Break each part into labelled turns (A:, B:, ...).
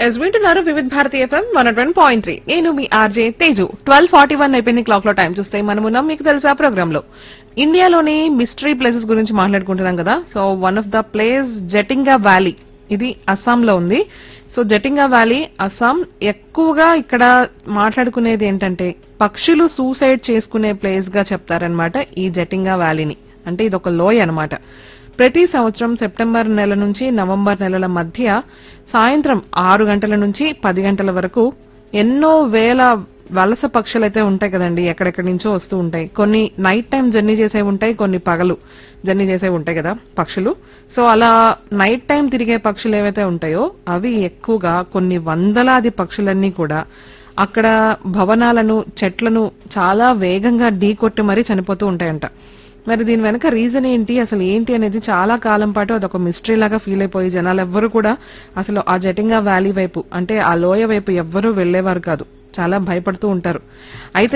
A: yes వింటున్నారు Vividh Bharati FM one one point three నేను మీ RJ Teju twelve forty one అయిపోయింది క్లాక్ లో టైం చూస్తే మనమున్నాం మీకు తెలుసా ప్రోగ్రామ్ లో ఇండియాలోని మిస్టరీ ప్లేసెస్ గురించి మాట్లాడుకుంటున్నాం కదా so one of the place Jatinga valley ఇది అస్సాం లో ఉంది సో జటింగా వ్యాలీ అస్సాం ఎక్కువగా ఇక్కడ మాట్లాడుకునేది ఏంటంటే పక్షులు సూసైడ్ చేసుకునే ప్లేస్ గా చెప్తారనమాట ఈ జటింగా వ్యాలీని అంటే ఇది ఒక లోయ అన్నమాట ప్రతి సంవత్సరం సెప్టెంబర్ నెల నుంచి నవంబర్ నెలల మధ్య సాయంత్రం ఆరు గంటల నుంచి పది గంటల వరకు ఎన్నో వేల వలస పక్షులు అయితే ఉంటాయి కదండి ఎక్కడెక్కడి నుంచో వస్తూ ఉంటాయి కొన్ని నైట్ టైం జర్నీ చేసేవి ఉంటాయి కొన్ని పగలు జర్నీ చేసేవి ఉంటాయి కదా పక్షులు సో అలా నైట్ టైం తిరిగే పక్షులు ఏవైతే ఉంటాయో అవి ఎక్కువగా కొన్ని వందలాది పక్షులన్నీ కూడా అక్కడ భవనాలను చెట్లను చాలా వేగంగా ఢీకొట్టి మరీ చనిపోతూ ఉంటాయంట మరి దీని వెనక రీజన్ ఏంటి అసలు ఏంటి అనేది చాలా కాలం పాటు అదొక మిస్టరీ లాగా ఫీల్ అయిపోయి జనాలు ఎవ్వరు కూడా అసలు ఆ జటింగా వ్యాలీ వైపు అంటే ఆ లోయ వైపు ఎవ్వరూ వెళ్లేవారు కాదు చాలా భయపడుతూ ఉంటారు అయితే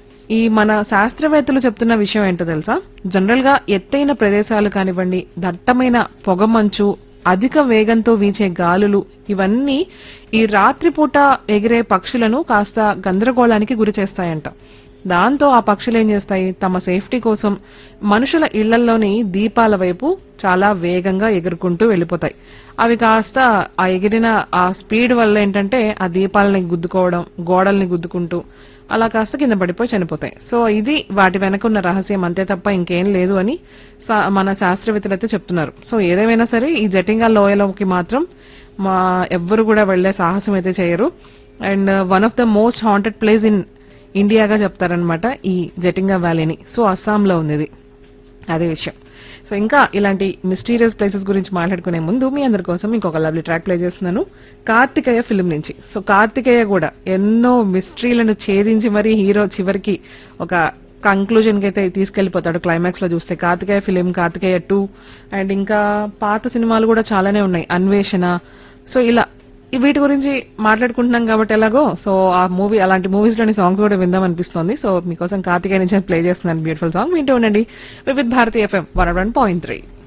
A: ఈ మన శాస్త్రవేత్తలు చెప్తున్న విషయం ఏంటో తెలుసా జనరల్ గా ఎత్తైన ప్రదేశాలు కానివ్వండి దట్టమైన పొగమంచు అధిక వేగంతో వీచే గాలులు ఇవన్నీ ఈ రాత్రిపూట ఎగిరే పక్షులను కాస్త గందరగోళానికి గురి చేస్తాయంట దాంతో ఆ పక్షులు ఏం చేస్తాయి తమ సేఫ్టీ కోసం మనుషుల ఇళ్లలోని దీపాల వైపు చాలా వేగంగా ఎగురుకుంటూ వెళ్ళిపోతాయి అవి కాస్త ఆ ఎగిరిన ఆ స్పీడ్ వల్ల ఏంటంటే ఆ దీపాలని గుద్దుకోవడం గోడల్ని గుద్దుకుంటూ అలా కాస్త కింద పడిపోయి చనిపోతాయి సో ఇది వాటి వెనక ఉన్న రహస్యం అంతే తప్ప ఇంకేం లేదు అని సా- మన శాస్త్రవేత్తలు అయితే చెప్తున్నారు సో ఏదేమైనా సరే ఈ జటింగా లోయలోకి మాత్రం మా ఎవ్వరు కూడా వెళ్లే సాహసం అయితే చేయరు and one of the most haunted place in ఇండియాగా చెప్తారనమాట ఈ జటింగా వ్యాలీని సో అస్సాంలో ఉంది ఇది అదే విషయం సో ఇంకా ఇలాంటి మిస్టీరియస్ ప్లేసెస్ గురించి మాట్లాడుకునే ముందు మీ అందరి కోసం ఇంకొక లవ్లీ ట్రాక్ ప్లే చేస్తున్నాను కార్తికేయ ఫిల్మ్ నుంచి సో కార్తికేయ కూడా ఎన్నో మిస్టరీలను ఛేదించి మరీ హీరో చివరికి ఒక కంక్లూజన్ కి అయితే తీసుకెళ్లిపోతాడు క్లైమాక్స్ లో చూస్తే Karthikeya film Karthikeya two and ఇంకా పాత సినిమాలు కూడా చాలానే ఉన్నాయి అన్వేషణ సో ఇలా ఈ వీటి గురించి మాట్లాడుకుంటున్నాం కాబట్టి ఎలాగో సో ఆ మూవీ అలాంటి మూవీస్ లోని సాంగ్స్ కూడా విందాం అనిపిస్తుంది సో మీకోసం కార్తికేయ నుంచి ప్లే చేస్తున్నాను బ్యూటిఫుల్ సాంగ్ వింటూ ఉండండి Vividh Bharati FM one one point three